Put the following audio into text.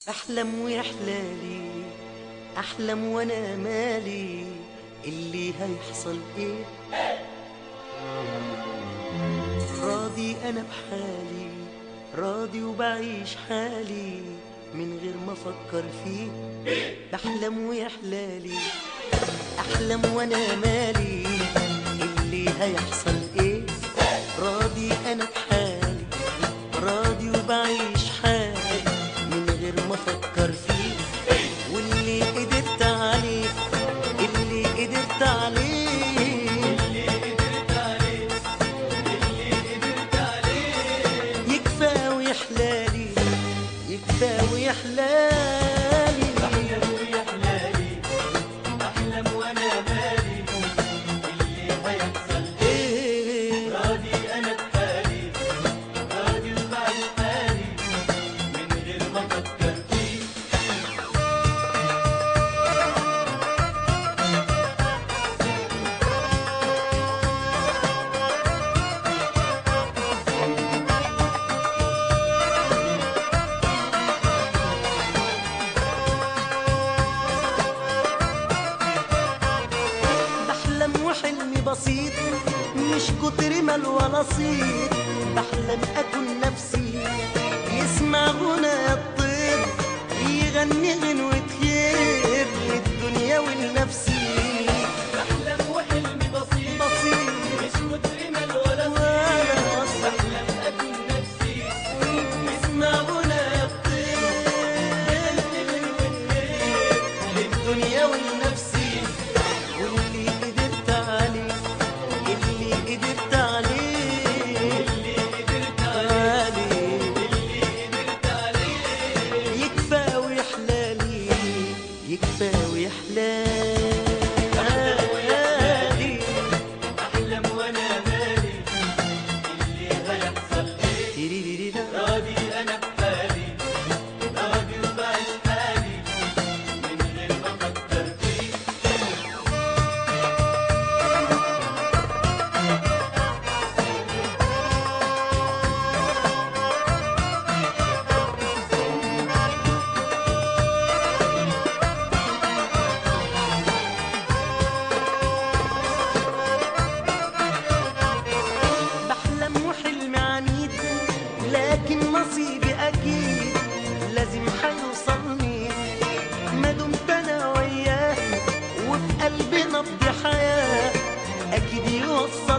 احلم ويحلالي احلم وانا مالي اللي هيحصل ايه راضي انا بحالي راضي وبعيش حالي من غير ما افكر فيه بحلم ويحلالي احلم وانا مالي اللي هيحصل ايه راضي انا بحالي راضي وبعيش حالي من غير ما افكر فيه واللي قدرت عليه اللي قدرت عليه يكفى ويحلالي يكفى ويحلالي احلم ويحلالي احلم وانا مالي اللي هيحصل إيه راضي انا بحالي راضي وبعيش حالي من غير ما افكر فيه بحلم وحلمي بسيط مش كتر مال ولا صيت بحلم اكون نفسي يسمع غنى الطير يغني غنوة خير للدنيا ولنفسي احلم وحلمي بسيط بسيط مش مترمل ولا ولا أصيل. احلم اكون نفسي يسمع غنى الطير للدنيا ولنفسي واللي قدرت عليه اللي قدرت عليه اللي قدرت عليه اللي قدرت عليه يكفى ويحلالي يكفى ويحلالي احلم وانا مالي اللي هيحصل ايه تيريريريرا. راضي انا بحالي راضي وبعيش حالي من غير ما افكر فيه بحلم وحلمي عنيد لكن نصيبي اكيد لازم هيوصلني ما دمت انا وياه وفي قلبي نبض حياه اكيد يوصل